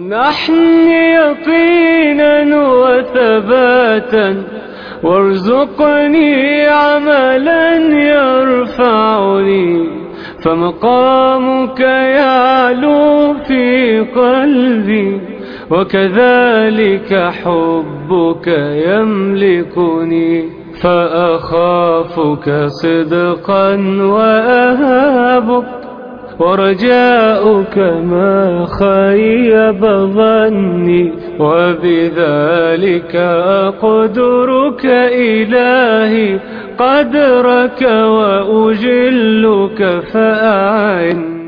وامنحني يقينا وثباتا وارزقني عملا يرفعني فمقامك يعلو في قلبي وكذلك حبك يملكني فأخافك صدقا وأهابك ورجاؤك ما خيب ظني وبذلك أقدرك إلهي قدرك وأجلك فأعني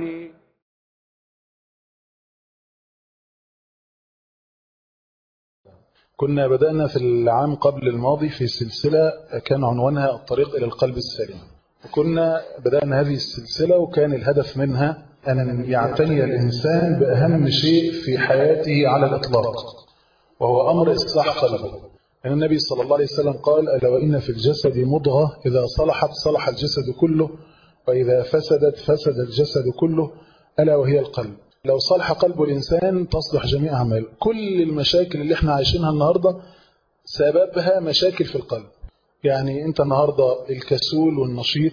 كنا بدأنا في العام قبل الماضي في سلسلة كان عنوانها الطريق إلى القلب السليم وكنا بدأنا هذه السلسلة وكان الهدف منها أن يعتني الإنسان بأهم شيء في حياته على الإطلاق وهو أمر إصلاح قلبه لأن النبي صلى الله عليه وسلم قال ألا وإن في الجسد مضغة إذا صلحت صلح الجسد كله وإذا فسدت فسد الجسد كله ألا وهي القلب لو صلح قلب الإنسان تصلح جميع أعماله كل المشاكل اللي احنا عايشينها النهاردة سببها مشاكل في القلب يعني انت النهاردة الكسول والنشيط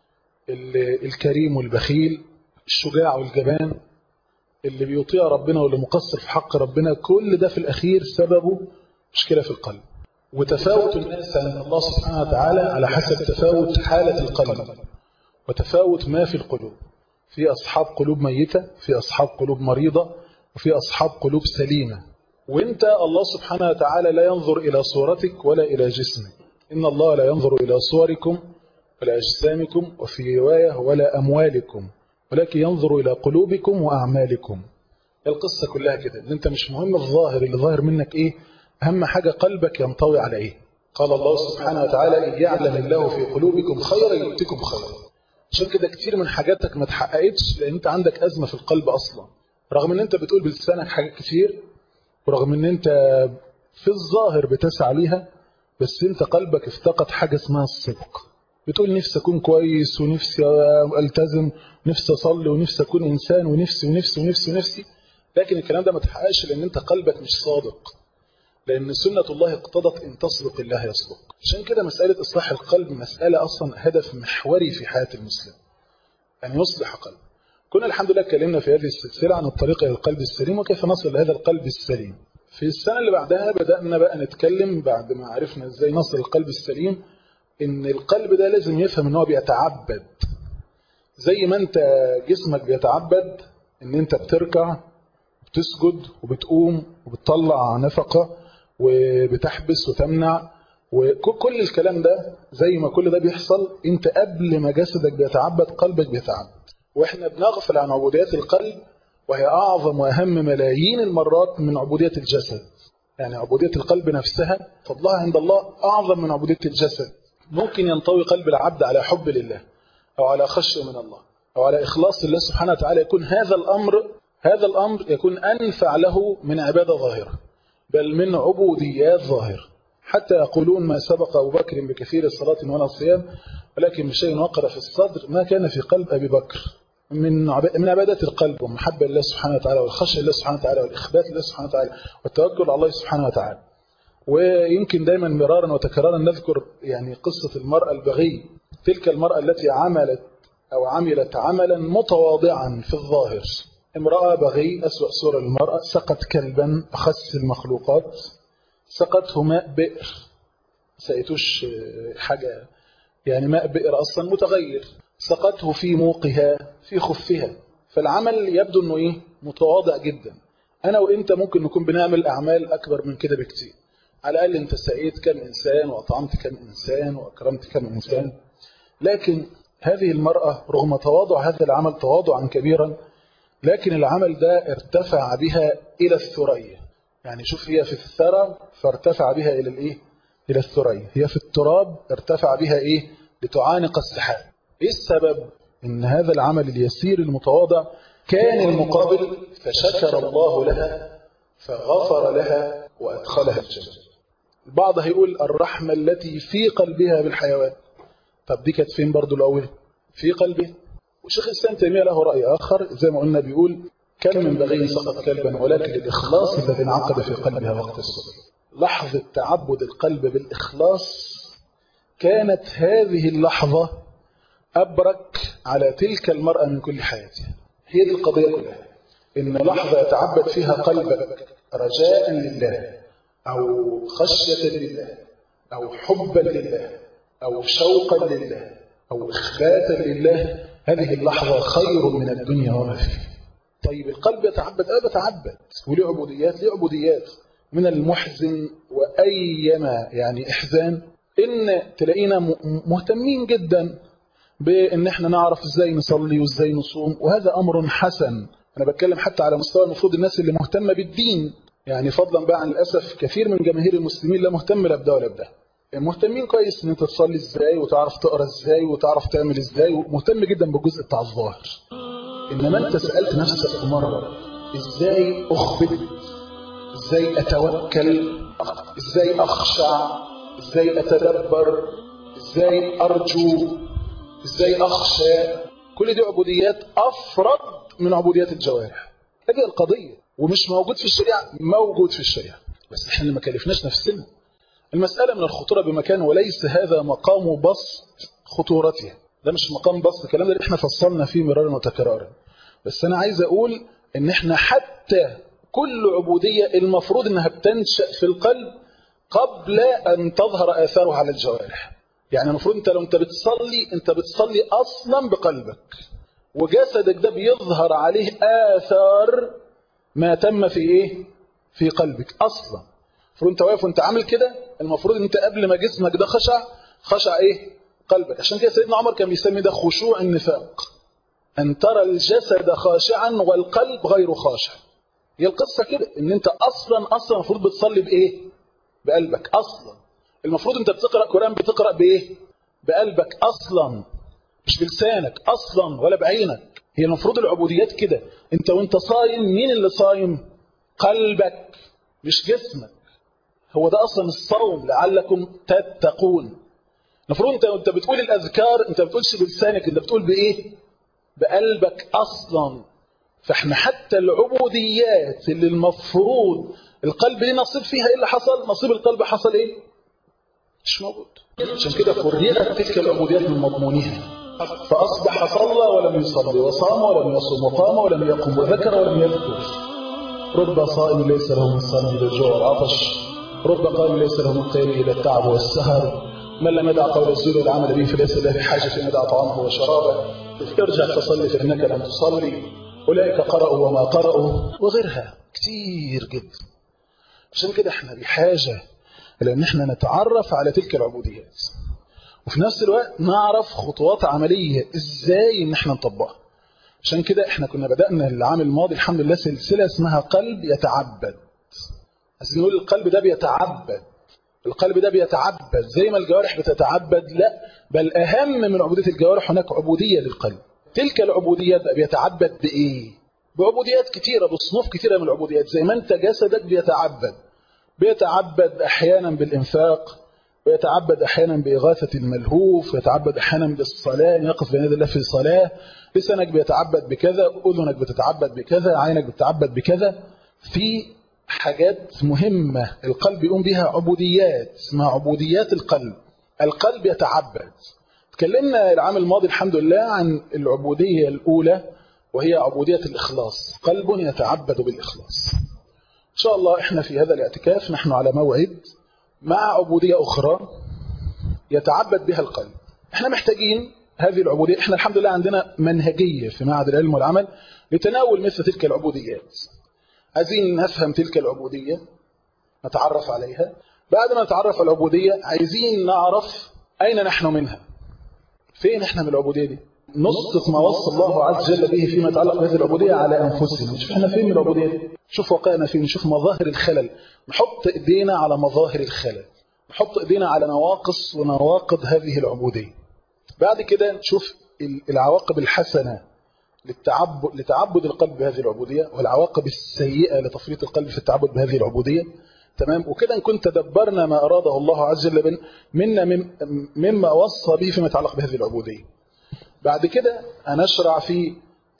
الكريم والبخيل الشجاع والجبان اللي بيطيع ربنا واللي مقصر في حق ربنا كل ده في الأخير سببه مشكلة في القلب وتفاوت الناس عند الله سبحانه وتعالى على حسب تفاوت حالة القلب وتفاوت ما في القلوب في أصحاب قلوب ميتة في أصحاب قلوب مريضة وفي أصحاب قلوب سليمة وانت الله سبحانه وتعالى لا ينظر إلى صورتك ولا إلى جسمك إن الله لا ينظر إلى صوركم ولا أجسامكم وفي رواية ولا أموالكم ولكن ينظر إلى قلوبكم وأعمالكم القصة كلها كده ان انت مش مهم الظاهر اللي ظاهر منك ايه اهم حاجة قلبك ينطوي على ايه قال الله سبحانه وتعالى إن يعلم الله في قلوبكم خيرا يؤتكم خيرا عشان كده كتير من حاجاتك ما اتحققتش لان انت عندك ازمة في القلب اصلا رغم ان انت بتقول بلسانك حاجات كتير ورغم ان انت في الظاهر بتسعى ليها بس انت قلبك افتقد حاجة اسمها الصدق بتقول نفسي اكون كويس ونفسي التزم نفسي اصلي ونفسي اكون انسان ونفسي ونفسي ونفسي ونفسي لكن الكلام ده ما تحققش لان انت قلبك مش صادق لان سنة الله اقتضت ان تصدق الله يصدق عشان كده مسألة اصلاح القلب مسألة اصلا هدف محوري في حياة المسلم ان يصلح قلبه كنا الحمد لله اتكلمنا في هذه السلسلة عن الطريق الى القلب السليم وكيف نصل لهذا القلب السليم في السنة اللي بعدها بدأنا بقى نتكلم بعد ما عرفنا ازاي نصل القلب السليم ان القلب ده لازم يفهم ان هو بيتعبد زي ما انت جسمك بيتعبد ان انت بتركع بتسجد وبتقوم وبتطلع نفقة وبتحبس وتمنع وكل الكلام ده زي ما كل ده بيحصل انت قبل ما جسدك بيتعبد قلبك بيتعبد واحنا بنغفل عن عبوديات القلب وهي اعظم واهم ملايين المرات من عبودية الجسد يعني عبودية القلب نفسها فضلها عند الله اعظم من عبودية الجسد ممكن ينطوي قلب العبد على حب لله أو على خشية من الله أو على إخلاص لله سبحانه وتعالى يكون هذا الأمر هذا الأمر يكون أنفع له من عبادة ظاهرة بل من عبوديات ظاهرة حتى يقولون ما سبق أبو بكر بكثير الصلاة ولا الصيام ولكن بشيء وقر في الصدر ما كان في قلب أبي بكر من من عبادات القلب ومحبة لله سبحانه وتعالى والخشية لله سبحانه وتعالى والإخبات لله سبحانه وتعالى والتوكل على الله سبحانه وتعالى ويمكن دايما مرارا وتكرارا نذكر يعني قصة المرأة البغي تلك المرأة التي عملت أو عملت عملا متواضعا في الظاهر امرأة بغي أسوأ صورة للمرأة سقط كلبا أخس المخلوقات سقته ماء بئر سقيتوش حاجة يعني ماء بئر أصلا متغير سقته في موقها في خفها فالعمل يبدو أنه إيه متواضع جدا أنا وإنت ممكن نكون بنعمل أعمال أكبر من كده بكتير على الأقل أنت سقيت كم إنسان وأطعمت كم إنسان وأكرمت كم إنسان لكن هذه المرأة رغم تواضع هذا العمل تواضعا كبيرا لكن العمل ده ارتفع بها إلى الثريا يعني شوف هي في الثرى فارتفع بها إلى الإيه؟ إلى الثريا هي في التراب ارتفع بها إيه؟ لتعانق السحاب إيه السبب؟ إن هذا العمل اليسير المتواضع كان المقابل فشكر الله لها فغفر لها وأدخلها الجنة البعض هيقول الرحمة التي في قلبها بالحيوان طب دي كانت فين برضو الأول في قلبه وشيخ الإسلام تيمية له رأي آخر زي ما قلنا بيقول كم من بغي سقط كلبا ولكن الإخلاص الذي انعقد في قلبها وقت الصبر لحظة تعبد القلب بالإخلاص كانت هذه اللحظة أبرك على تلك المرأة من كل حياتها هي دي القضية كلها إن لحظة يتعبد فيها قلبك رجاء لله أو خشية لله أو حبا لله أو شوقا لله أو إخباتا لله هذه اللحظة خير من الدنيا وما فيها طيب القلب يتعبد أه بتعبد وليه عبوديات ليه عبوديات من المحزن وأيما يعني إحزان إن تلاقينا مهتمين جدا بإن احنا نعرف إزاي نصلي وإزاي نصوم وهذا أمر حسن أنا بتكلم حتى على مستوى المفروض الناس اللي مهتمة بالدين يعني فضلا بقى عن الأسف كثير من جماهير المسلمين لا مهتم لا بده ولا بده مهتمين كويس ان انت تصلي ازاي وتعرف تقرا ازاي وتعرف تعمل ازاي ومهتم جدا بالجزء بتاع الظاهر انما انت سالت نفسك مره ازاي اخبت ازاي اتوكل ازاي اخشع ازاي اتدبر ازاي ارجو ازاي اخشى كل دي عبوديات افرد من عبوديات الجوارح هذه القضيه ومش موجود في الشريعه موجود في الشريعه بس احنا ما كلفناش نفسنا المسألة من الخطورة بمكان وليس هذا مقام بسط خطورتها ده مش مقام بسط الكلام ده اللي احنا فصلنا فيه مرارا وتكرارا بس أنا عايز أقول إن احنا حتى كل عبودية المفروض إنها بتنشأ في القلب قبل أن تظهر آثارها على الجوارح يعني المفروض أنت لو أنت بتصلي أنت بتصلي أصلا بقلبك وجسدك ده بيظهر عليه آثار ما تم في إيه؟ في قلبك أصلا المفروض انت واقف وانت عامل كده المفروض انت قبل ما جسمك ده خشع خشع ايه قلبك عشان كده سيدنا عمر كان بيسمي ده خشوع النفاق ان ترى الجسد خاشعا والقلب غير خاشع هي القصه كده ان انت اصلا اصلا المفروض بتصلي بايه بقلبك اصلا المفروض انت بتقرا قران بتقرا بايه بقلبك اصلا مش بلسانك اصلا ولا بعينك هي المفروض العبوديات كده انت وانت صايم مين اللي صايم قلبك مش جسمك هو ده أصلا الصوم لعلكم تتقون المفروض انت انت بتقول الأذكار انت بتقولش بلسانك انت بتقول بإيه بقلبك أصلا فاحنا حتى العبوديات اللي المفروض القلب ليه نصيب فيها ايه اللي حصل نصيب القلب حصل ايه مش موجود عشان كده فرغت تلك العبوديات من مضمونها فأصبح صلى ولم يصلي وصام ولم يصوم وقام ولم يقم وذكر ولم يذكر رب صائم ليس له من صنم إلى الجوع والعطش رب قائم ليس له من قيم إلى التعب والسهر من لم يدع قول الزور والعمل به فليس له بحاجة أن يدع طعامه وشرابه ارجع فصلي فإنك لم تصلي أولئك قرأوا وما قرأوا وغيرها كتير جدا عشان كده احنا بحاجة إلى أن احنا نتعرف على تلك العبوديات وفي نفس الوقت نعرف خطوات عملية ازاي ان احنا نطبقها عشان كده احنا كنا بدأنا العام الماضي الحمد لله سلسلة اسمها قلب يتعبد عايزين نقول القلب ده بيتعبد القلب ده بيتعبد زي ما الجوارح بتتعبد لا بل أهم من عبودية الجوارح هناك عبودية للقلب تلك العبوديات بقى بيتعبد بإيه بعبوديات كتيرة بصنوف كتيرة من العبوديات زي ما انت جسدك بيتعبد بيتعبد أحيانا بالإنفاق ويتعبد أحيانا بإغاثة الملهوف ويتعبد أحيانا بالصلاة يقف بين يدي الله في صلاة لسانك بيتعبد بكذا أذنك بتتعبد بكذا عينك بتتعبد بكذا في حاجات مهمة القلب يقوم بها عبوديات اسمها عبوديات القلب القلب يتعبد تكلمنا العام الماضي الحمد لله عن العبودية الأولى وهي عبودية الإخلاص قلب يتعبد بالإخلاص إن شاء الله إحنا في هذا الاعتكاف نحن على موعد مع عبودية أخرى يتعبد بها القلب احنا محتاجين هذه العبودية احنا الحمد لله عندنا منهجية في معهد العلم والعمل لتناول مثل تلك العبوديات عايزين نفهم تلك العبودية نتعرف عليها بعد ما نتعرف على العبودية عايزين نعرف أين نحن منها فين احنا من العبودية دي نسقط ما وصى الله عز وجل به فيما يتعلق بهذه العبودية على أنفسنا نشوف احنا فين من العبودية دي نشوف واقعنا فين نشوف مظاهر الخلل نحط ايدينا على مظاهر الخلل نحط ايدينا على نواقص ونواقض هذه العبودية بعد كده نشوف العواقب الحسنة للتعبد لتعبد القلب بهذه العبودية والعواقب السيئة لتفريط القلب في التعبد بهذه العبودية تمام وكده نكون تدبرنا ما أراده الله عز وجل منا مما وصى به فيما يتعلق بهذه العبودية بعد كده هنشرع في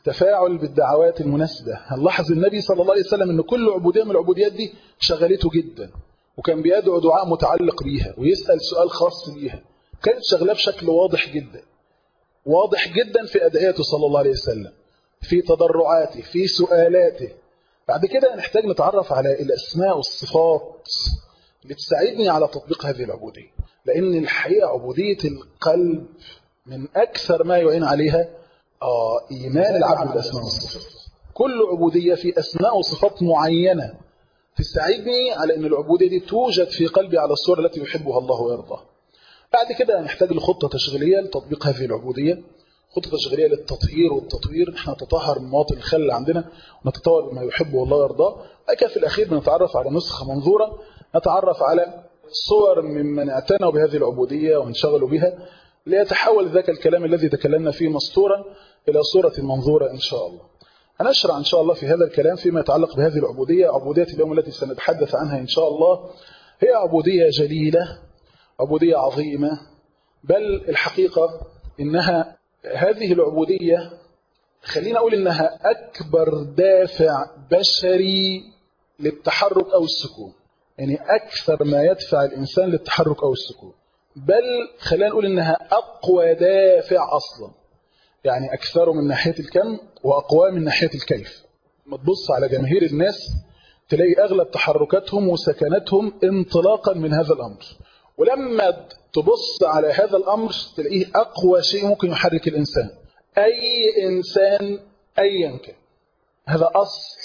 تفاعل بالدعوات المناسبة هنلاحظ النبي صلى الله عليه وسلم أن كل عبودية من العبوديات دي شغلته جدا وكان بيدعو دعاء متعلق بيها ويسأل سؤال خاص بيها كانت شغلاه بشكل واضح جدا واضح جدا في أدعيته صلى الله عليه وسلم في تضرعاته في سؤالاته بعد كده نحتاج نتعرف على الأسماء والصفات اللي تساعدني على تطبيق هذه العبودية لأن الحقيقة عبودية القلب من أكثر ما يعين عليها آه إيمان العبد بالأسماء والصفات كل عبودية في أسماء وصفات معينة تساعدني على أن العبودية دي توجد في قلبي على الصورة التي يحبها الله ويرضاها بعد كده نحتاج لخطة تشغيلية لتطبيق هذه العبودية خطة تشغيلية للتطهير والتطوير نحن نتطهر من مواطن الخل اللي عندنا ونتطور بما يحبه الله ويرضاه لكن في الأخير بنتعرف على نسخة منظورة نتعرف على صور ممن اعتنوا بهذه العبودية وانشغلوا بها ليتحول ذاك الكلام الذي تكلمنا فيه مسطورا إلى صورة منظورة إن شاء الله هنشرع إن شاء الله في هذا الكلام فيما يتعلق بهذه العبودية عبودية اليوم التي سنتحدث عنها إن شاء الله هي عبودية جليلة عبودية عظيمة بل الحقيقة إنها هذه العبودية خلينا أقول إنها أكبر دافع بشري للتحرك أو السكون يعني أكثر ما يدفع الإنسان للتحرك أو السكون بل خلينا نقول إنها أقوى دافع أصلا يعني أكثر من ناحية الكم وأقوى من ناحية الكيف ما تبص على جماهير الناس تلاقي أغلب تحركاتهم وسكناتهم انطلاقا من هذا الأمر ولما تبص على هذا الأمر تلاقيه أقوى شيء ممكن يحرك الإنسان أي إنسان أيا كان هذا أصل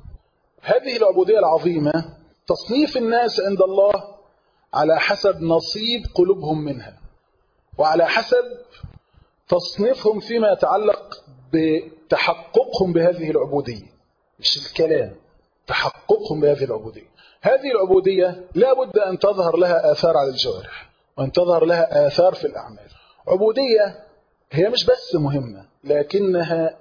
هذه العبودية العظيمة تصنيف الناس عند الله على حسب نصيب قلوبهم منها وعلى حسب تصنيفهم فيما يتعلق بتحققهم بهذه العبودية مش الكلام تحققهم بهذه العبودية هذه العبودية لا بد أن تظهر لها آثار على الجوارح وأن تظهر لها آثار في الأعمال عبودية هي مش بس مهمة لكنها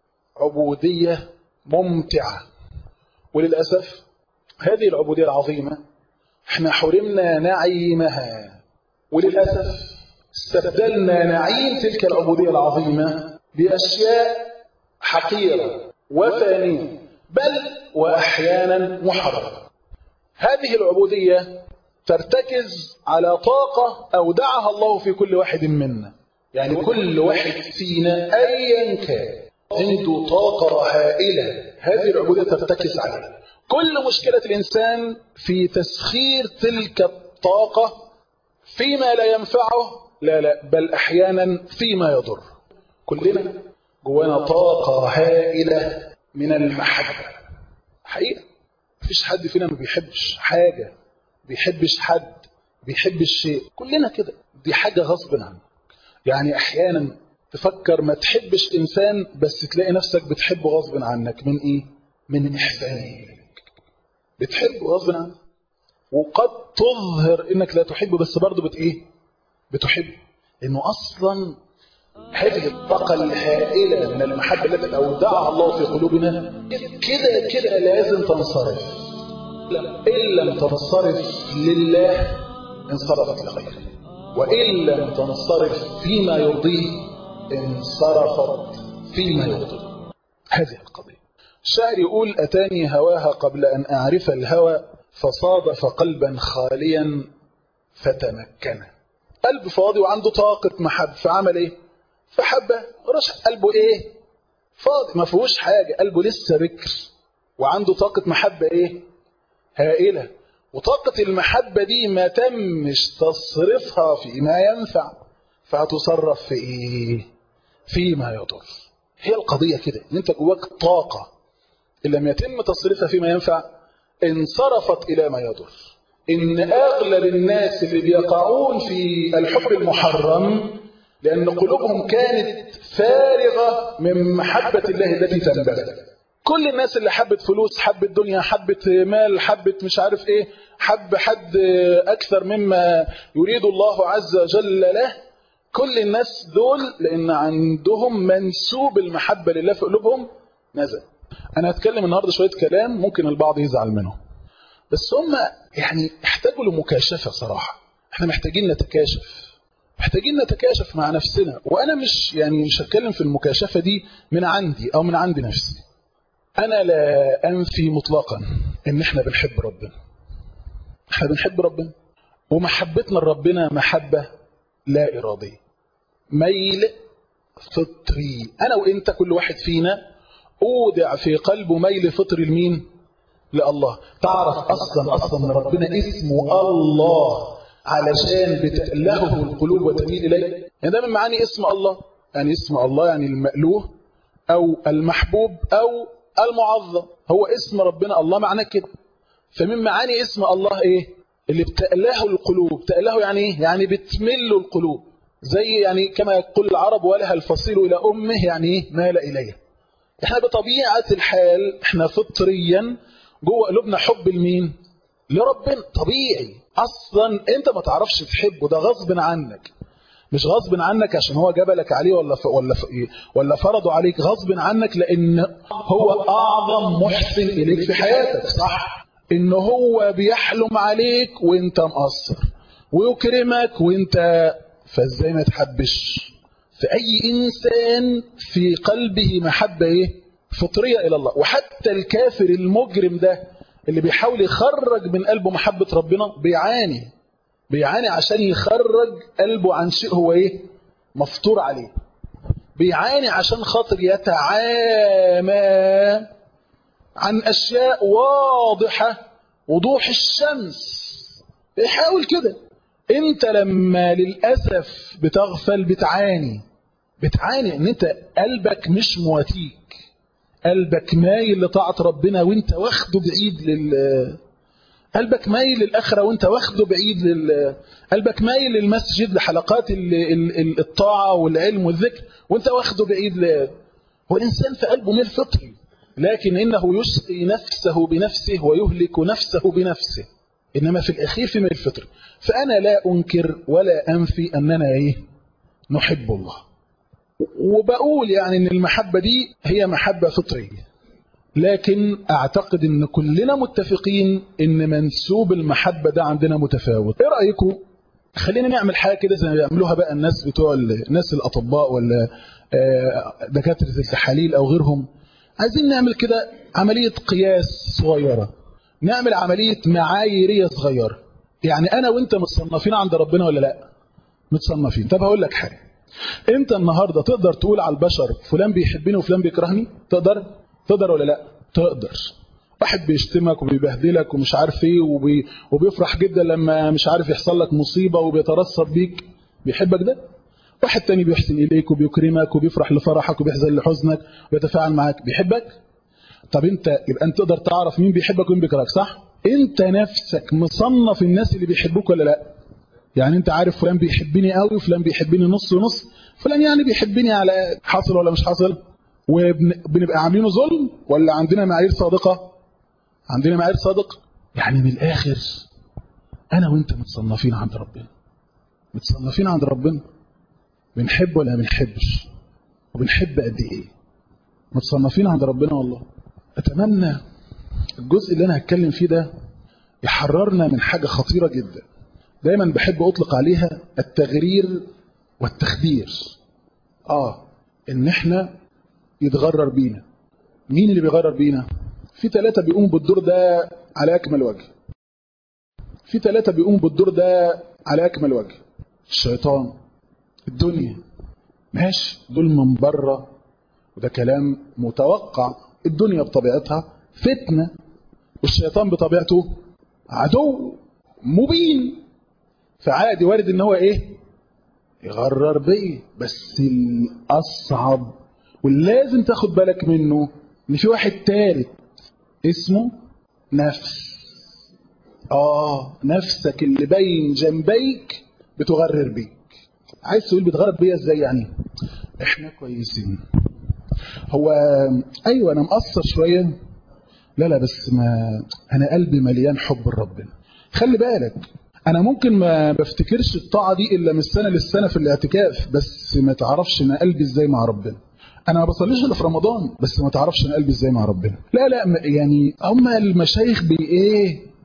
عبودية ممتعة وللأسف هذه العبودية العظيمة احنا حرمنا نعيمها وللأسف استبدلنا نعيم تلك العبودية العظيمة بأشياء حقيرة وفانية بل وأحيانا محرمة هذه العبودية ترتكز على طاقة أودعها الله في كل واحد منا يعني كل واحد فينا أيا كان عنده طاقة هائلة هذه العبودية ترتكز عليها كل مشكلة الإنسان في تسخير تلك الطاقة فيما لا ينفعه لا لا بل أحيانا فيما يضر كلنا جوانا طاقة هائلة من المحبة حقيقة مفيش حد فينا ما بيحبش حاجة بيحبش حد بيحبش شيء كلنا كده دي حاجة غصب عنك يعني أحيانا تفكر ما تحبش إنسان بس تلاقي نفسك بتحبه غصب عنك من إيه؟ من إحسانه بتحبه غصب عنك وقد تظهر إنك لا تحبه بس برضه بت إيه؟ بتحبه لأنه أصلا هذه الطاقة الهائلة من المحبة التي أودعها الله في قلوبنا كده كده لازم تنصرف إن لم تنصرف لله انصرفت لغيره وإن لم تنصرف فيما يرضيه انصرفت فيما يغضبه هذه القضية الشاعر يقول أتاني هواها قبل أن أعرف الهوى فصادف قلبا خاليا فتمكن قلب فاضي وعنده طاقة محب فعمل ايه فحبه رش قلبه ايه فاضي ما فيهوش حاجة قلبه لسه بكر وعنده طاقة محبة ايه هائلة وطاقة المحبة دي ما تمش تصرفها فيما ينفع فهتصرف في ايه فيما يضر هي القضية كده ان انت جواك طاقة ان لم يتم تصريفها فيما ينفع انصرفت الى ما يضر ان اغلب الناس اللي بيقعون في الحب المحرم لان قلوبهم كانت فارغة من محبة الله التي تنبغي كل الناس اللي حبت فلوس حبت دنيا حبت مال حبت مش عارف ايه حب حد اكثر مما يريد الله عز وجل له كل الناس دول لان عندهم منسوب المحبة لله في قلوبهم نزل انا هتكلم النهاردة شوية كلام ممكن البعض يزعل منه بس هم يعني احتاجوا لمكاشفة صراحة احنا محتاجين نتكاشف محتاجين نتكاشف مع نفسنا وانا مش يعني مش هتكلم في المكاشفه دي من عندي او من عند نفسي انا لا انفي مطلقا ان احنا بنحب ربنا احنا بنحب ربنا ومحبتنا لربنا محبه لا اراديه ميل فطري انا وانت كل واحد فينا اودع في قلبه ميل فطري لمين لله تعرف اصلا اصلا ان ربنا اسمه الله علشان بتألهه القلوب وتميل اليه يعني ده من معاني اسم الله يعني اسم الله يعني المألوه او المحبوب او المعظم هو اسم ربنا الله معناه كده فمن معاني اسم الله ايه اللي بتألهه القلوب تألهه يعني ايه يعني بتمل القلوب زي يعني كما يقول العرب ولها الفصيل الى امه يعني ايه مال اليه احنا بطبيعه الحال احنا فطريا جوه قلوبنا حب لمين لربنا طبيعي اصلا انت ما تعرفش تحبه ده غصب عنك مش غصب عنك عشان هو جبلك عليه ولا ف... ولا ف... ولا فرضه عليك غصب عنك لان هو اعظم محسن اليك في حياتك صح ان هو بيحلم عليك وانت مقصر ويكرمك وانت فازاي ما تحبش فاي انسان في قلبه محبه ايه فطريه الى الله وحتى الكافر المجرم ده اللي بيحاول يخرج من قلبه محبه ربنا بيعاني بيعاني عشان يخرج قلبه عن شيء هو ايه مفطور عليه بيعاني عشان خاطر يتعامى عن اشياء واضحه وضوح الشمس بيحاول كده انت لما للاسف بتغفل بتعاني بتعاني ان انت قلبك مش مواتيك قلبك مايل لطاعه ربنا وانت واخده بعيد لل قلبك مايل للآخرة وانت واخده بعيد لل... قلبك مايل للمسجد لحلقات ال... ال... الطاعة والعلم والذكر وانت واخده بعيد ل... هو الإنسان في قلبه ميل فطري لكن إنه يسقي نفسه بنفسه ويهلك نفسه بنفسه إنما في الأخير في ميل فطري فأنا لا أنكر ولا أنفي أننا إيه نحب الله وبقول يعني أن المحبة دي هي محبة فطرية لكن اعتقد ان كلنا متفقين ان منسوب المحبة ده عندنا متفاوت ايه رأيكم خلينا نعمل حاجة كده زي ما بيعملوها بقى الناس بتوع الناس الاطباء ولا دكاترة التحاليل او غيرهم عايزين نعمل كده عملية قياس صغيرة نعمل عملية معاييرية صغيرة يعني انا وانت متصنفين عند ربنا ولا لا متصنفين طب هقول لك حاجة انت النهاردة تقدر تقول على البشر فلان بيحبني وفلان بيكرهني تقدر تقدر ولا لا تقدر واحد بيشتمك وبيبهدلك ومش عارف ايه وبي... وبيفرح جدا لما مش عارف يحصل لك مصيبة وبيترصد بيك بيحبك ده واحد تاني بيحسن إليك وبيكرمك وبيفرح لفرحك وبيحزن لحزنك ويتفاعل معاك بيحبك طب انت يبقى انت تقدر تعرف مين بيحبك ومين بيكرهك صح انت نفسك مصنف الناس اللي بيحبوك ولا لا يعني انت عارف فلان بيحبني قوي وفلان بيحبني نص ونص فلان يعني بيحبني على حاصل ولا مش حاصل وبنبقى عاملينه ظلم ولا عندنا معايير صادقة عندنا معايير صادق يعني من الآخر أنا وإنت متصنفين عند ربنا متصنفين عند ربنا بنحب ولا بنحبش وبنحب قد إيه متصنفين عند ربنا والله أتمنى الجزء اللي أنا هتكلم فيه ده يحررنا من حاجة خطيرة جدا دايما بحب أطلق عليها التغرير والتخدير آه إن إحنا يتغرر بينا مين اللي بيغرر بينا في ثلاثة بيقوموا بالدور ده على أكمل وجه في ثلاثة بيقوموا بالدور ده على أكمل وجه الشيطان الدنيا ماشي دول من بره وده كلام متوقع الدنيا بطبيعتها فتنة والشيطان بطبيعته عدو مبين فعادي وارد ان هو ايه يغرر بيه بس الأصعب واللازم تاخد بالك منه ان في واحد تالت اسمه نفس اه نفسك اللي بين جنبيك بتغرر بيك عايز تقول بتغرر بيا ازاي يعني احنا كويسين هو ايوه انا مقصر شويه لا لا بس ما انا قلبي مليان حب لربنا خلي بالك انا ممكن ما بفتكرش الطاعه دي الا من السنه للسنه في الاعتكاف بس ما تعرفش انا قلبي ازاي مع ربنا انا ما بصليش الا في رمضان بس ما تعرفش انا قلبي ازاي مع ربنا لا لا يعني هم المشايخ بي ايه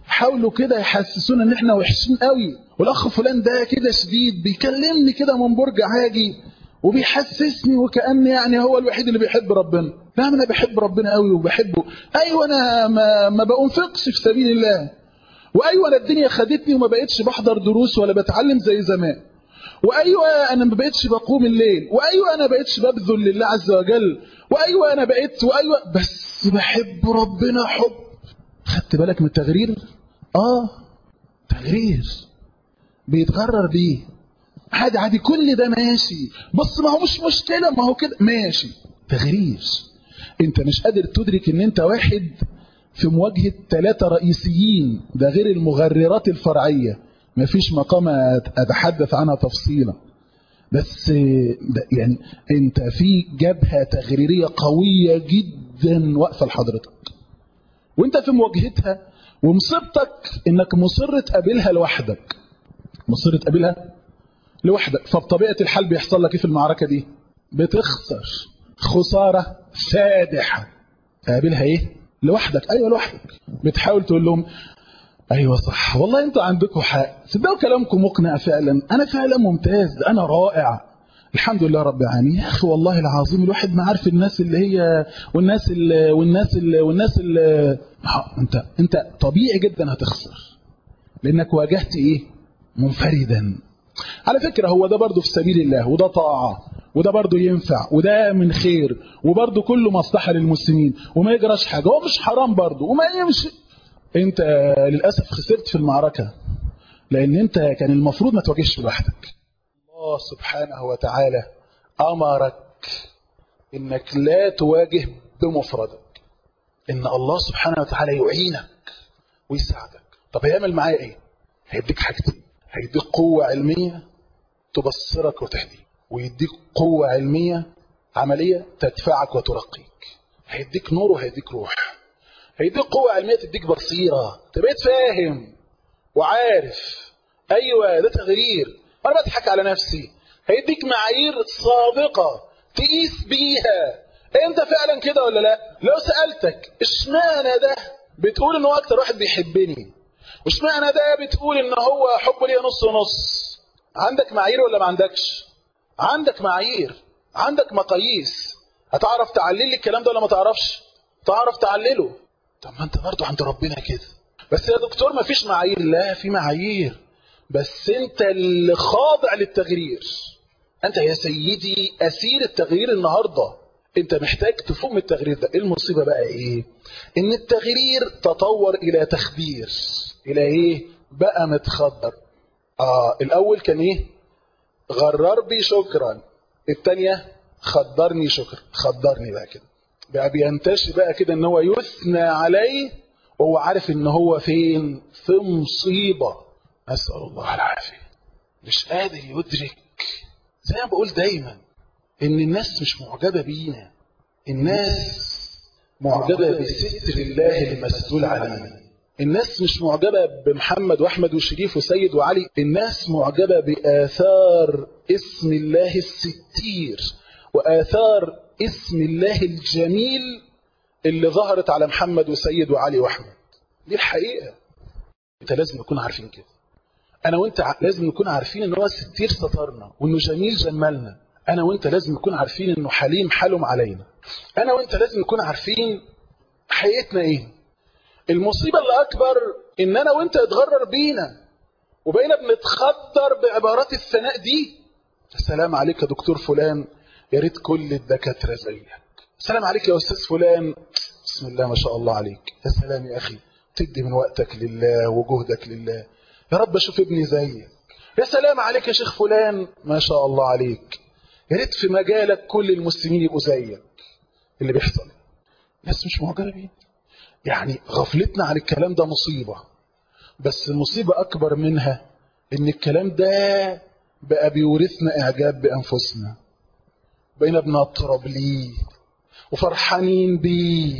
حاولوا كده يحسسونا ان احنا وحشين قوي والاخ فلان ده كده شديد بيكلمني كده من برج عاجي وبيحسسني وكأن يعني هو الوحيد اللي بيحب ربنا لا انا بحب ربنا قوي وبحبه ايوه انا ما, ما بنفقش في سبيل الله وايوه انا الدنيا خدتني وما بقتش بحضر دروس ولا بتعلم زي زمان وايوه انا ما بقتش بقوم الليل وايوه انا بقتش ببذل لله عز وجل وايوه انا بقيت وايوه بس بحب ربنا حب خدت بالك من التغرير اه تغرير بيتغرر بيه عادي عادي كل ده ماشي بص ما هو مش مشكلة ما هو كده ماشي تغرير انت مش قادر تدرك ان انت واحد في مواجهة ثلاثة رئيسيين ده غير المغررات الفرعية مفيش مقام اتحدث عنها تفصيلا بس يعني انت في جبهة تغريرية قوية جدا واقفة لحضرتك وانت في مواجهتها ومصيبتك انك مصر تقابلها لوحدك مصر تقابلها لوحدك فبطبيعة الحال بيحصل لك ايه في المعركة دي بتخسر خسارة فادحة تقابلها ايه لوحدك ايوه لوحدك بتحاول تقول لهم ايوه صح والله انتوا عندكم حق صدقوا كلامكم مقنع فعلا انا فعلا ممتاز انا رائع الحمد لله رب العالمين يا اخي والله العظيم الواحد ما عارف الناس اللي هي والناس اللي والناس اللي والناس اللي انت انت طبيعي جدا هتخسر لانك واجهت ايه منفردا على فكرة هو ده برضه في سبيل الله وده طاعة وده برضه ينفع وده من خير وبرضه كله مصلحة للمسلمين وما يجراش حاجة هو مش حرام برضه وما يمشي انت للأسف خسرت في المعركة لأن انت كان المفروض ما تواجهش لوحدك الله سبحانه وتعالى أمرك انك لا تواجه بمفردك ان الله سبحانه وتعالى يعينك ويساعدك طب هيعمل معايا ايه هيديك حاجتين هيديك قوة علمية تبصرك وتهديك ويديك قوة علمية عملية تدفعك وترقيك هيديك نور وهيديك روح هيديك قوة علمية تديك بصيرة تبقيت فاهم وعارف أيوة ده تغيير أنا بضحك على نفسي هيديك معايير صادقة تقيس بيها انت فعلا كده ولا لا لو سألتك اشمعنى ده بتقول انه اكتر واحد بيحبني واشمعنى ده بتقول ان هو حبه ليا نص ونص عندك معايير ولا ما عندكش عندك معايير عندك مقاييس هتعرف تعلل لي الكلام ده ولا ما تعرفش تعرف تعلله طب ما انت برضه عند ربنا كده بس يا دكتور ما فيش معايير لا في معايير بس انت اللي خاضع للتغيير انت يا سيدي اسير التغيير النهارده انت محتاج تفهم التغيير ده ايه المصيبه بقى ايه ان التغيير تطور الى تخدير الى ايه بقى متخدر اه الاول كان ايه غرر بي شكرا الثانيه خدرني شكرا خدرني بقى كده بقى بينتشي بقى كده ان هو يثنى عليه وهو عارف ان هو فين في مصيبه اسال الله العافيه مش قادر يدرك زي ما بقول دايما ان الناس مش معجبه بينا الناس معجبه بستر الله المسؤول علينا الناس مش معجبة بمحمد وأحمد وشريف وسيد وعلي الناس معجبة بآثار اسم الله الستير وآثار اسم الله الجميل اللي ظهرت على محمد وسيد وعلي وأحمد دي الحقيقة انت لازم نكون عارفين كده أنا وانت لازم نكون عارفين ان هو الستير سترنا وانه جميل جملنا أنا وانت لازم نكون عارفين انه حليم حلم علينا أنا وانت لازم نكون عارفين حقيقتنا ايه المصيبة اللي أكبر إن أنا وإنت اتغرر بينا وبقينا بنتخدر بعبارات الثناء دي السلام عليك يا دكتور فلان يا ريت كل الدكاترة زيك السلام عليك يا أستاذ فلان بسم الله ما شاء الله عليك يا سلام يا أخي تدي من وقتك لله وجهدك لله يا رب أشوف ابني زيك يا سلام عليك يا شيخ فلان ما شاء الله عليك يا ريت في مجالك كل المسلمين يبقوا زيك اللي بيحصل الناس مش معجبة بيه يعني غفلتنا عن الكلام ده مصيبة بس المصيبة أكبر منها إن الكلام ده بقى بيورثنا إعجاب بأنفسنا بقينا بنطرب ليه وفرحانين بيه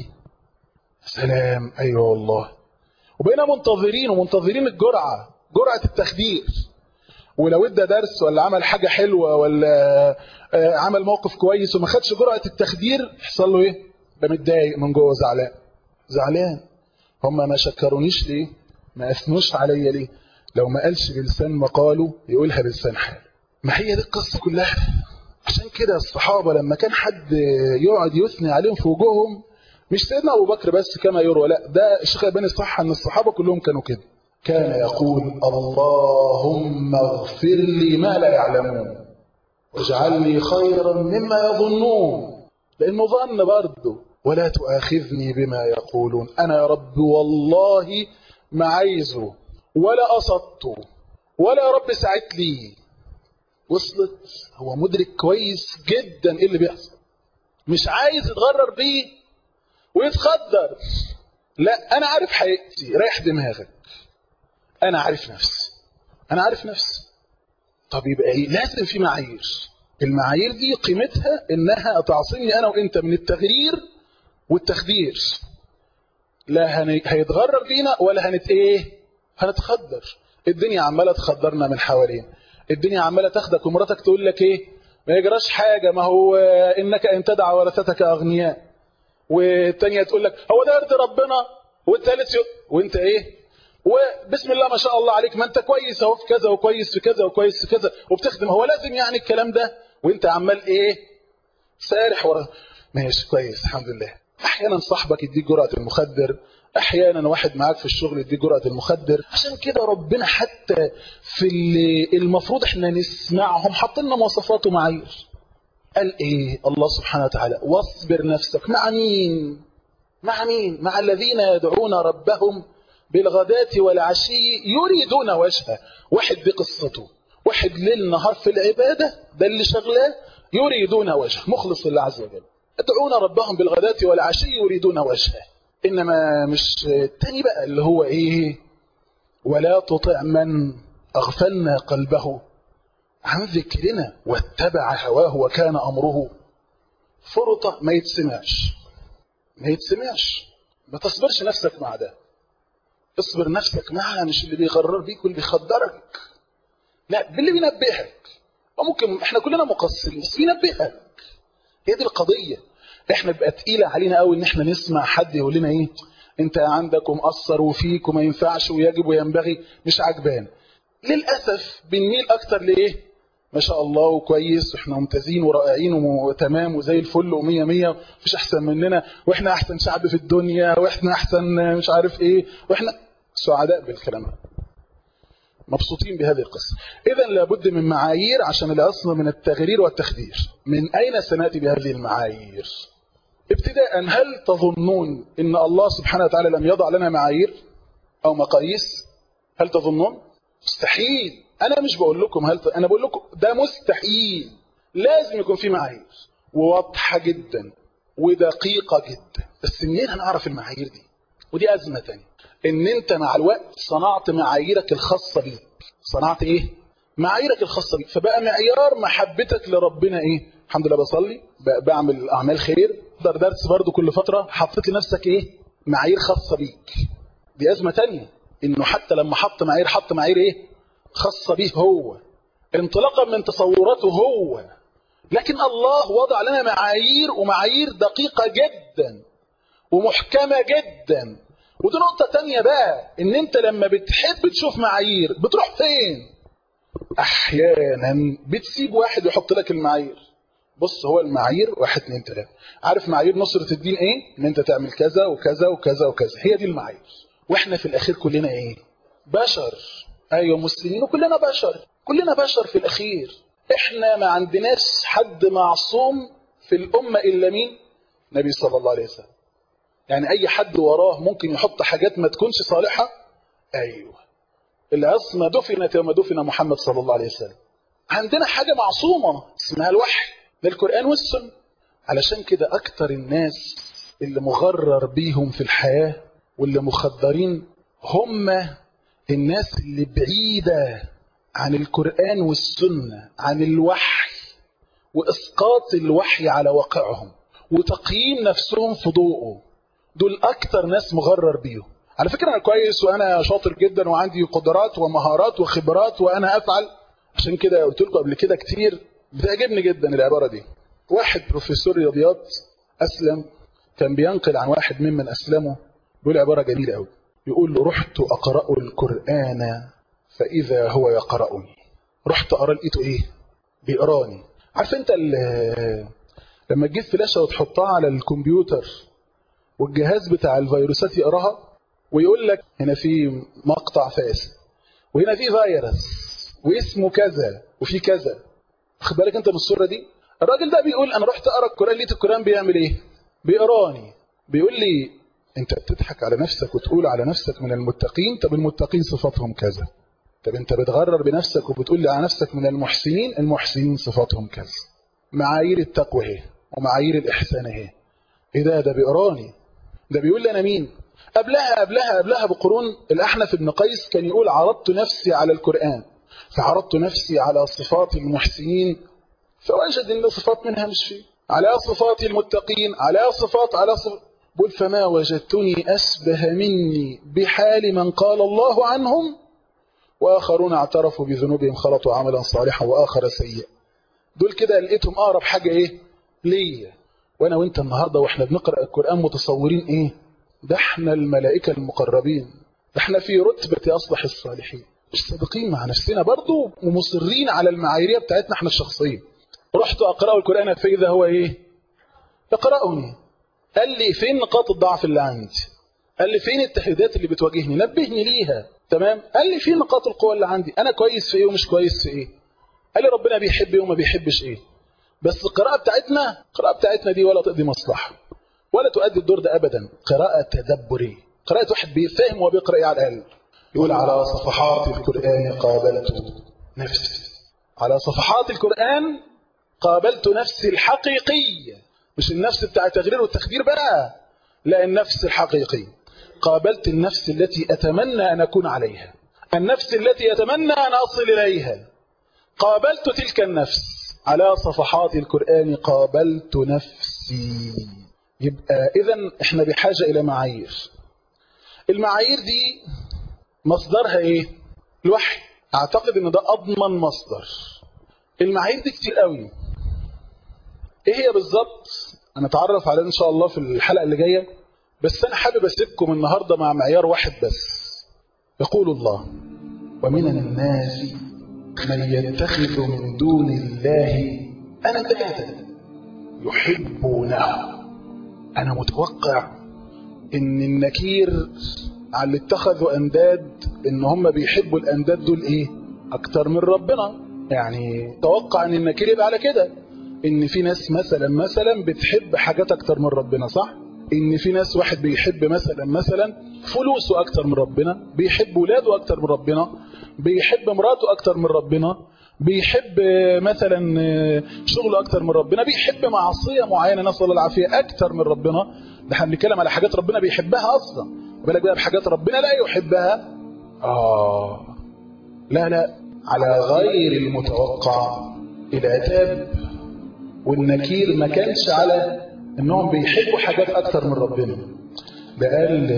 سلام أيوة والله وبقينا منتظرين ومنتظرين الجرعة جرعة التخدير ولو ادى درس ولا عمل حاجة حلوة ولا عمل موقف كويس وما خدش جرعة التخدير يحصل له ايه؟ ده متضايق من جوه زعلان زعلان هم ما شكرونيش ليه ما اثنوش عليا ليه لو ما قالش بلسان مقاله يقولها بلسان حاله ما هي دي القصه كلها عشان كده الصحابه لما كان حد يقعد يثني عليهم في وجوههم مش سيدنا ابو بكر بس كما يروى لا ده الشيخ الباني صح ان الصحابه كلهم كانوا كده كان يقول اللهم اغفر لي ما لا يعلمون واجعل لي خيرا مما يظنون لانه ظن برضه ولا تؤاخذني بما يقولون انا يا رب والله ما عايزه ولا قصدته ولا يا رب ساعدت لي وصلت هو مدرك كويس جدا ايه اللي بيحصل مش عايز يتغرر بيه ويتخدر لا انا عارف حقيقتي ريح دماغك انا عارف نفسي انا عارف نفسي طب يبقى ايه لازم في معايير المعايير دي قيمتها انها تعصمني انا وانت من التغرير والتخدير لا هن... هيتغرر بينا ولا هنت ايه هنتخدر الدنيا عماله تخدرنا من حوالين الدنيا عماله تاخدك ومراتك تقول لك ايه ما يجراش حاجه ما هو انك ان تدع ورثتك اغنياء والتانية تقول لك هو ده يرضي ربنا والثالث ي... وانت ايه وبسم الله ما شاء الله عليك ما انت كويس اهو في كذا وكويس في كذا وكويس في كذا وبتخدم هو لازم يعني الكلام ده وانت عمال ايه سارح ورا ماشي كويس الحمد لله احيانا صاحبك يديك جرعه المخدر احيانا واحد معاك في الشغل يديك جرعه المخدر عشان كده ربنا حتى في اللي المفروض احنا نسمعهم حط لنا مواصفات ومعايير قال ايه الله سبحانه وتعالى واصبر نفسك مع مين مع مين مع الذين يدعون ربهم بالغداة والعشي يريدون وجهه واحد دي قصته واحد ليل نهار في العبادة ده اللي شغلاه يريدون وجهه مخلص لله عز وجل يدعون ربهم بالغداة والعشي يريدون وجهه إنما مش التاني بقى اللي هو إيه ولا تطع من أغفلنا قلبه عن ذكرنا واتبع هواه وكان أمره فرطة ما يتسمعش ما يتسمعش ما تصبرش نفسك مع ده اصبر نفسك معها مش اللي بيغرر بيك واللي بيخدرك لا باللي بينبهك وممكن احنا كلنا مقصرين بس بينبهك هي دي القضية احنا بقى تقيلة علينا قوي ان احنا نسمع حد يقول لنا ايه انت عندك ومقصر وفيك وما ينفعش ويجب وينبغي مش عجبان للأسف بنميل اكتر لايه ما شاء الله وكويس واحنا ممتازين ورائعين وتمام وزي الفل ومية مية مفيش احسن مننا واحنا احسن شعب في الدنيا واحنا احسن مش عارف ايه واحنا سعداء بالكلام ده مبسوطين بهذه القصة إذا لابد من معايير عشان الأصل من التغيير والتخدير من أين سنأتي بهذه المعايير ابتداء هل تظنون إن الله سبحانه وتعالى لم يضع لنا معايير أو مقاييس هل تظنون مستحيل أنا مش بقول لكم هل ت... أنا بقول لكم ده مستحيل لازم يكون في معايير وواضحة جدا ودقيقة جدا بس منين هنعرف المعايير دي ودي أزمة تانية ان انت مع الوقت صنعت معاييرك الخاصة بيك صنعت ايه معاييرك الخاصة بيك فبقى معيار محبتك لربنا ايه الحمد لله بصلي بعمل اعمال خير اقدر درس برضو كل فترة حطيت لنفسك ايه معايير خاصة بيك دي ازمة تانية انه حتى لما حط معايير حط معايير ايه خاصة بيه هو انطلاقا من تصوراته هو لكن الله وضع لنا معايير ومعايير دقيقة جدا ومحكمة جدا ودي نقطة تانية بقى ان انت لما بتحب تشوف معايير بتروح فين احيانا بتسيب واحد يحط لك المعايير بص هو المعايير واحد اتنين تلاته عارف معايير نصرة الدين ايه ان انت تعمل كذا وكذا وكذا وكذا هي دي المعايير واحنا في الاخير كلنا ايه بشر ايوه مسلمين وكلنا بشر كلنا بشر في الاخير احنا ما عندناش حد معصوم في الامة الا مين نبي صلى الله عليه وسلم يعني اي حد وراه ممكن يحط حاجات ما تكونش صالحة ايوه العصمة دفنت يوم دفن محمد صلى الله عليه وسلم عندنا حاجة معصومة اسمها الوحي للقرآن والسنة علشان كده اكتر الناس اللي مغرر بيهم في الحياة واللي مخدرين هم الناس اللي بعيدة عن القرآن والسنة عن الوحي وإسقاط الوحي على واقعهم وتقييم نفسهم في ضوءه دول أكتر ناس مغرر بيهم على فكرة أنا كويس وأنا شاطر جدا وعندي قدرات ومهارات وخبرات وأنا أفعل عشان كده قلت لكم قبل كده كتير بتعجبني جدا العبارة دي واحد بروفيسور رياضيات أسلم كان بينقل عن واحد ممن أسلمه بيقول عبارة جميلة قوي يقول رحت أقرأ القرآن فإذا هو يقرأني رحت أقرأ لقيته إيه بيقراني عارف أنت لما تجيب فلاشة وتحطها على الكمبيوتر والجهاز بتاع الفيروسات يقراها ويقول لك هنا في مقطع فاسد وهنا في فيروس واسمه كذا وفي كذا خد بالك انت من الصوره دي الراجل ده بيقول انا رحت اقرا القران لقيت القران بيعمل ايه بيقراني بيقول لي انت بتضحك على نفسك وتقول على نفسك من المتقين طب المتقين صفاتهم كذا طب انت بتغرر بنفسك وبتقول لي على نفسك من المحسنين المحسنين صفاتهم كذا معايير التقوى اهي ومعايير الاحسان اهي ايه ده ده بيقراني ده بيقول لي انا مين قبلها قبلها قبلها بقرون الأحنف بن قيس كان يقول عرضت نفسي على القرآن فعرضت نفسي على صفات المحسنين فوجد ان صفات منها مش فيه على صفات المتقين على صفات على صفات قل فما وجدتني أسبه مني بحال من قال الله عنهم وآخرون اعترفوا بذنوبهم خلطوا عملا صالحا وآخر سيء دول كده لقيتهم أقرب حاجة إيه ليا وأنا وإنت النهاردة وإحنا بنقرأ القرآن متصورين إيه ده احنا الملائكة المقربين ده احنا في رتبة أصلح الصالحين مش صادقين مع نفسنا برضو ومصرين على المعاييرية بتاعتنا احنا الشخصية رحت أقرأ القرآن فإذا هو إيه يقرأني قال لي فين نقاط الضعف اللي عندي قال لي فين التحديات اللي بتواجهني نبهني ليها تمام قال لي فين نقاط القوة اللي عندي أنا كويس في إيه ومش كويس في إيه قال لي ربنا بيحب إيه وما بيحبش إيه بس القراءة بتاعتنا القراءة بتاعتنا دي ولا تقضي مصلحة ولا تؤدي الدور ده أبدا قراءة تدبري قراءة واحد بيفهم وبيقرأ إيه على الأقل يقول على صفحات القرآن قابلت نفسي على صفحات القرآن قابلت نفسي الحقيقية مش النفس بتاع التغرير والتخدير بقى لا النفس الحقيقية قابلت النفس التي أتمنى أن أكون عليها النفس التي أتمنى أن أصل إليها قابلت تلك النفس على صفحات القرآن قابلت نفسي يبقى إذا إحنا بحاجة إلى معايير المعايير دي مصدرها إيه؟ الوحي أعتقد إن ده أضمن مصدر المعايير دي كتير قوي إيه هي بالظبط؟ هنتعرف عليه إن شاء الله في الحلقة اللي جاية بس أنا حابب أسيبكم النهاردة مع معيار واحد بس يقول الله ومن الناس من يتخذ من دون الله أندادا يحبونه أنا متوقع إن النكير على اللي اتخذوا أنداد إن هم بيحبوا الأنداد دول إيه أكتر من ربنا يعني توقع إن النكير يبقى على كده إن في ناس مثلا مثلا بتحب حاجات أكتر من ربنا صح إن في ناس واحد بيحب مثلا مثلا فلوسه أكتر من ربنا بيحب ولاده أكتر من ربنا بيحب مراته أكتر من ربنا بيحب مثلا شغله أكتر من ربنا بيحب معصية معينة نسأل الله العافية أكتر من ربنا ده احنا بنتكلم على حاجات ربنا بيحبها أصلا بالك بقى بحاجات ربنا لا يحبها آه لا لا على غير المتوقع العتاب والنكير ما كانش على انهم بيحبوا حاجات اكتر من ربنا ده قال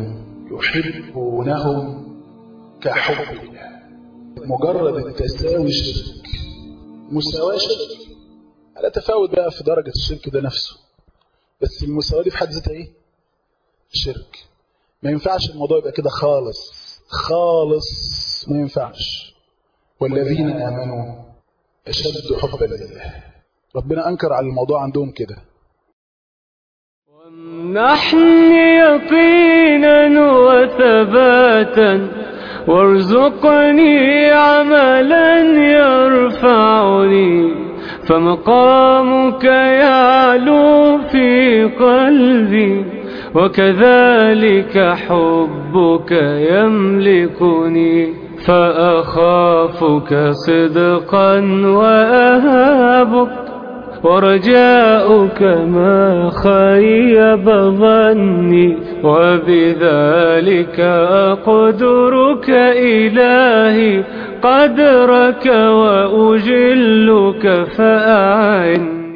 يحبونهم كحب الله مجرد التساوي شرك مساواة شرك على تفاوت بقى في درجة الشرك ده نفسه بس المساواة دي في حد ذاتها ايه شرك ما ينفعش الموضوع يبقى كده خالص خالص ما ينفعش والذين آمنوا أشد حبا لله ربنا أنكر على الموضوع عندهم كده وامنحني يقينا وثباتا وارزقني عملا يرفعني فمقامك يعلو في قلبي وكذلك حبك يملكني فأخافك صدقا وأهابك ورجاؤك ما خيب ظني وبذلك أقدرك إلهي قدرك وأجلك فأعني